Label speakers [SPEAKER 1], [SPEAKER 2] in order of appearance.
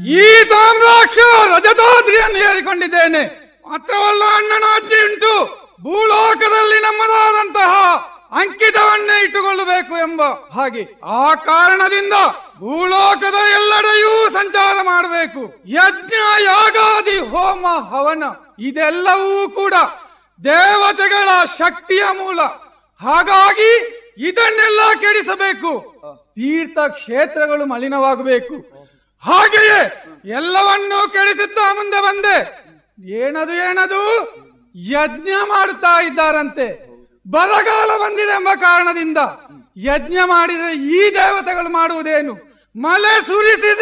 [SPEAKER 1] ಈ ತಾಮ್ರಾಕ್ಷ ರಜತಾದ್ರಿಯನ್ನು ಏರಿಕೊಂಡಿದ್ದೇನೆ ಮಾತ್ರವಲ್ಲ ಅಣ್ಣನ ಅಜ್ಜಿ ಉಂಟು ಭೂಲೋಕದಲ್ಲಿ ನಮ್ಮದಾದಂತಹ ಅಂಕಿತವನ್ನೇ ಇಟ್ಟುಕೊಳ್ಳಬೇಕು ಎಂಬ ಹಾಗೆ ಆ ಕಾರಣದಿಂದ ಭೂಲೋಕದ ಎಲ್ಲೆಡೆಯೂ ಸಂಚಾರ ಮಾಡಬೇಕು ಯಜ್ಞ ಯಾಗಾದಿ ಹೋಮ ಹವನ ಇದೆಲ್ಲವೂ ಕೂಡ ದೇವತೆಗಳ ಶಕ್ತಿಯ ಮೂಲ ಹಾಗಾಗಿ ಇದನ್ನೆಲ್ಲ ಕೆಡಿಸಬೇಕು ತೀರ್ಥ ಕ್ಷೇತ್ರಗಳು ಮಲಿನವಾಗಬೇಕು ಹಾಗೆಯೇ ಎಲ್ಲವನ್ನೂ ಕೆಡಿಸುತ್ತಾ ಮುಂದೆ ಬಂದೆ ಏನದು ಏನದು ಯಜ್ಞ ಮಾಡುತ್ತಾ ಇದ್ದಾರಂತೆ ಬರಗಾಲ ಬಂದಿದೆ ಎಂಬ ಕಾರಣದಿಂದ ಯಜ್ಞ ಮಾಡಿದರೆ ಈ ದೇವತೆಗಳು ಮಾಡುವುದೇನು ಮಳೆ ಸುರಿಸಿದ